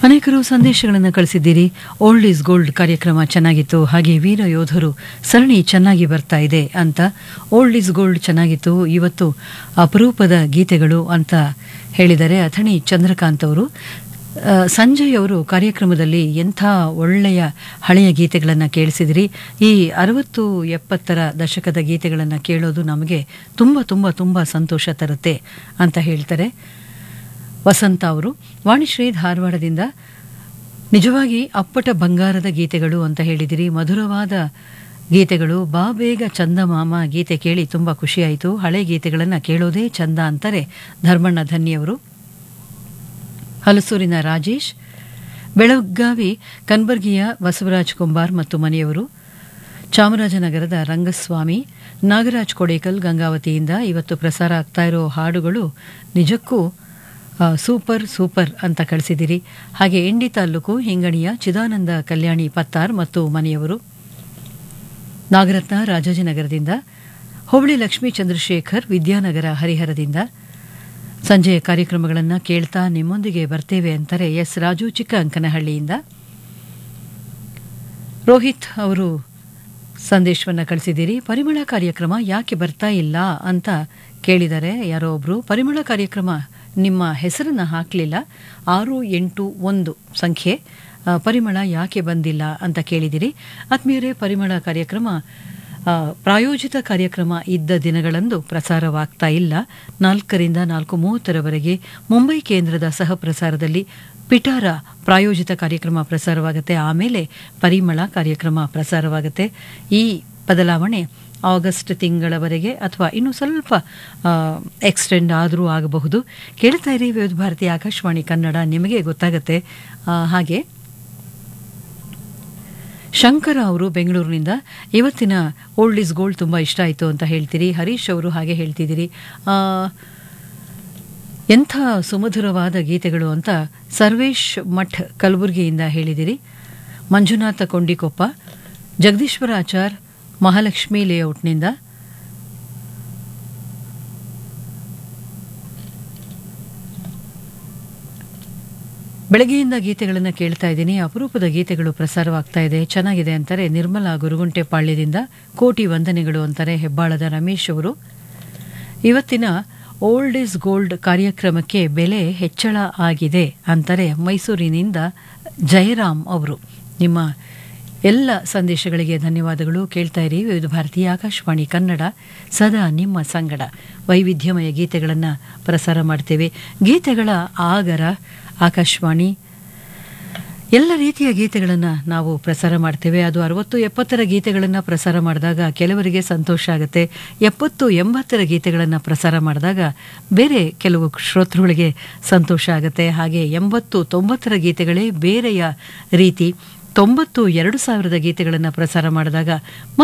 ಅನೇಕರು ಸಂದೇಶಗಳನ್ನು ಕಳಿಸಿದ್ದೀರಿ old is gold ಕಾರ್ಯಕ್ರಮ ಚೆನ್ನಾಗಿತ್ತು ಹಾಗೆ ವೀರ ಯೋಧರು ಸರಣಿ ಚೆನ್ನಾಗಿ ಬರ್ತಾ ಇದೆ ಅಂತ ಓಲ್ಡ್ ಈಸ್ ಗೋಲ್ಡ್ ಚೆನ್ನಾಗಿತ್ತು ಇವತ್ತು ಅಪರೂಪದ ಗೀತೆಗಳು ಅಂತ ಹೇಳಿದರೆ ಅಥಣಿ ಚಂದ್ರಕಾಂತ್ ಅವರು ಆ, ಸಂಜಯ್ ಅವರು ಕಾರ್ಯಕ್ರಮದಲ್ಲಿ ಎಂಥ ಒಳ್ಳೆಯ ಹಳೆಯ ಗೀತೆಗಳನ್ನು ಕೇಳಿಸಿದಿರಿ ಈ ಅರವತ್ತು ಎಪ್ಪತ್ತರ ದಶಕದ ಗೀತೆಗಳನ್ನು ಕೇಳೋದು ನಮಗೆ ತುಂಬ ತುಂಬ ತುಂಬ ಸಂತೋಷ ತರುತ್ತೆ ಅಂತ ಹೇಳ್ತಾರೆ ವಸಂತ ಅವರು ವಾಣಿಶ್ರೀ ಧಾರವಾಡದಿಂದ ನಿಜವಾಗಿ ಅಪ್ಪಟ ಬಂಗಾರದ ಗೀತೆಗಳು ಅಂತ ಹೇಳಿದಿರಿ ಮಧುರವಾದ ಗೀತೆಗಳು ಬಾ ಬೇಗ ಚಂದಮಾಮ ಗೀತೆ ಕೇಳಿ ತುಂಬ ಖುಷಿಯಾಯಿತು ಹಳೆ ಗೀತೆಗಳನ್ನು ಕೇಳೋದೇ ಚಂದ ಅಂತಾರೆ ಧರ್ಮಣ್ಣ ಧನ್ಯವರು ಹಲಸೂರಿನ ರಾಜೇಶ್ ಬೆಳಗಾವಿ ಕನ್ಬರ್ಗಿಯ ಬಸವರಾಜ್ ಕುಂಬಾರ್ ಮತ್ತು ಮನೆಯವರು ಚಾಮರಾಜನಗರದ ರಂಗಸ್ವಾಮಿ ನಾಗರಾಜ್ ಕೊಡೇಕಲ್ ಗಂಗಾವತಿಯಿಂದ ಇವತ್ತು ಪ್ರಸಾರ ಆಗ್ತಾ ಇರೋ ಹಾಡುಗಳು ನಿಜಕ್ಕೂ ಆ, ಸೂಪರ್ ಸೂಪರ್ ಅಂತ ಕಳಿಸಿದಿರಿ ಹಾಗೆ ಇಂಡಿ ತಾಲೂಕು ಹಿಂಗಣಿಯ ಚಿದಾನಂದ ಕಲ್ಯಾಣಿ ಪತ್ತಾರ್ ಮತ್ತು ಮನೆಯವರು ನಾಗರತ್ನ ರಾಜಾಜಿನಗರದಿಂದ ಹುಬ್ಳಿ ಲಕ್ಷ್ಮೀ ಚಂದ್ರಶೇಖರ್ ವಿದ್ಯಾನಗರ ಹರಿಹರದಿಂದ ಸಂಜೆಯ ಕಾರ್ಯಕ್ರಮಗಳನ್ನು ಕೇಳ್ತಾ ನಿಮ್ಮೊಂದಿಗೆ ಬರ್ತೇವೆ ಅಂತಾರೆ ಎಸ್ ರಾಜು ಚಿಕ್ಕ ಅಂಕನಹಳ್ಳಿಯಿಂದ ರೋಹಿತ್ ಅವರು ಸಂದೇಶವನ್ನು ಕಳಿಸಿದ್ದೀರಿ ಪರಿಮಳ ಕಾರ್ಯಕ್ರಮ ಯಾಕೆ ಬರ್ತಾ ಇಲ್ಲ ಅಂತ ಕೇಳಿದ್ದಾರೆ ಯಾರೋ ಒಬ್ರು ಪರಿಮಳ ಕಾರ್ಯಕ್ರಮ ನಿಮ್ಮ ಹೆಸರನ್ನು ಹಾಕಲಿಲ್ಲ ಆರು ಎಂಟು ಒಂದು ಸಂಖ್ಯೆ ಆ, ಪರಿಮಳ ಯಾಕೆ ಬಂದಿಲ್ಲ ಅಂತ ಕೇಳಿದಿರಿ ಆತ್ಮೀಯರೇ ಪರಿಮಳ ಕಾರ್ಯಕ್ರಮ ಆ, ಪ್ರಾಯೋಜಿತ ಕಾರ್ಯಕ್ರಮ ಇದ್ದ ದಿನಗಳಂದು ಪ್ರಸಾರವಾಗ್ತಾ ಇಲ್ಲ ನಾಲ್ಕರಿಂದ ನಾಲ್ಕು ಮೂವತ್ತರವರೆಗೆ ಮುಂಬೈ ಕೇಂದ್ರದ ಸಹ ಪ್ರಸಾರದಲ್ಲಿ ಪಿಟಾರ ಪ್ರಾಯೋಜಿತ ಕಾರ್ಯಕ್ರಮ ಪ್ರಸಾರವಾಗುತ್ತೆ ಆಮೇಲೆ ಪರಿಮಳ ಕಾರ್ಯಕ್ರಮ ಪ್ರಸಾರವಾಗುತ್ತೆ ಈ ಬದಲಾವಣೆ ಆಗಸ್ಟ್ ತಿಂಗಳವರೆಗೆ ಅಥವಾ ಇನ್ನು ಸ್ವಲ್ಪ ಎಕ್ಸ್ಟೆಂಡ್ ಆದರೂ ಆಗಬಹುದು ಕೇಳ್ತಾ ಇರಿ ವಿವಿಧ ಭಾರತಿ ಆಕಾಶವಾಣಿ ಕನ್ನಡ ನಿಮಗೆ ಗೊತ್ತಾಗುತ್ತೆ ಆ, ಹಾಗೆ ಶಂಕರ ಅವರು ಬೆಂಗಳೂರಿನಿಂದ ಇವತ್ತಿನ ಓಲ್ಡ್ ಇಸ್ ಗೋಲ್ಡ್ ತುಂಬ ಇಷ್ಟ ಆಯಿತು ಅಂತ ಹೇಳ್ತೀರಿ ಹರೀಶ್ ಅವರು ಹಾಗೆ ಹೇಳ್ತಿದ್ದೀರಿ ಆ, ಎಂಥ ಸುಮಧುರವಾದ ಗೀತೆಗಳು ಅಂತ ಸರ್ವೇಶ್ ಮಠ್ ಕಲಬುರಗಿಯಿಂದ ಹೇಳಿದಿರಿ ಮಂಜುನಾಥ ಕೊಂಡಿಕೊಪ್ಪ ಜಗದೀಶ್ವರ ಆಚಾರ್ ಮಹಾಲಕ್ಷ್ಮಿ ಲೇಔಟ್ನಿಂದ ಬೆಳಗ್ಗೆಯಿಂದ ಗೀತೆಗಳನ್ನು ಕೇಳ್ತಾ ಇದ್ದೀನಿ ಅಪರೂಪದ ಗೀತೆಗಳು ಪ್ರಸಾರವಾಗ್ತಾ ಇದೆ ಚೆನ್ನಾಗಿದೆ ಅಂತಾರೆ ನಿರ್ಮಲಾ ಗುರುಗುಂಟೆ ಪಾಳ್ಯದಿಂದ ಕೋಟಿ ವಂದನೆಗಳು ಅಂತಾರೆ ಹೆಬ್ಬಾಳದ ರಮೇಶ್ ಅವರು ಇವತ್ತಿನ ಓಲ್ಡ್ ಇಸ್ ಗೋಲ್ಡ್ ಕಾರ್ಯಕ್ರಮಕ್ಕೆ ಬೆಲೆ ಹೆಚ್ಚಳ ಆಗಿದೆ ಅಂತಾರೆ ಮೈಸೂರಿನಿಂದ ಜಯರಾಮ್ ಅವರು ನಿಮ್ಮ ಎಲ್ಲ ಸಂದೇಶಗಳಿಗೆ ಧನ್ಯವಾದಗಳು ಕೇಳ್ತಾ ಇರಿ ವಿವಿಧ ಭಾರತೀಯ ಆಕಾಶವಾಣಿ ಕನ್ನಡ ಸದಾ ನಿಮ್ಮ ಸಂಗಡ ವೈವಿಧ್ಯಮಯ ಗೀತೆಗಳನ್ನು ಪ್ರಸಾರ ಮಾಡ್ತೇವೆ ಗೀತೆಗಳ ಆಗರ ಆಕಾಶವಾಣಿ ಎಲ್ಲ ರೀತಿಯ ಗೀತೆಗಳನ್ನು ನಾವು ಪ್ರಸಾರ ಮಾಡ್ತೇವೆ ಅದು ಅರವತ್ತು ಎಪ್ಪತ್ತರ ಗೀತೆಗಳನ್ನು ಪ್ರಸಾರ ಮಾಡಿದಾಗ ಕೆಲವರಿಗೆ ಸಂತೋಷ ಆಗುತ್ತೆ ಎಪ್ಪತ್ತು ಎಂಬತ್ತರ ಗೀತೆಗಳನ್ನು ಪ್ರಸಾರ ಮಾಡಿದಾಗ ಬೇರೆ ಕೆಲವು ಶ್ರೋತೃಗಳಿಗೆ ಸಂತೋಷ ಆಗುತ್ತೆ ಹಾಗೆ ಎಂಬತ್ತು ತೊಂಬತ್ತರ ಗೀತೆಗಳೇ ಬೇರೆಯ ರೀತಿ ತೊಂಬತ್ತು ಎರಡು ಸಾವಿರದ ಗೀತೆಗಳನ್ನು ಪ್ರಸಾರ ಮಾಡಿದಾಗ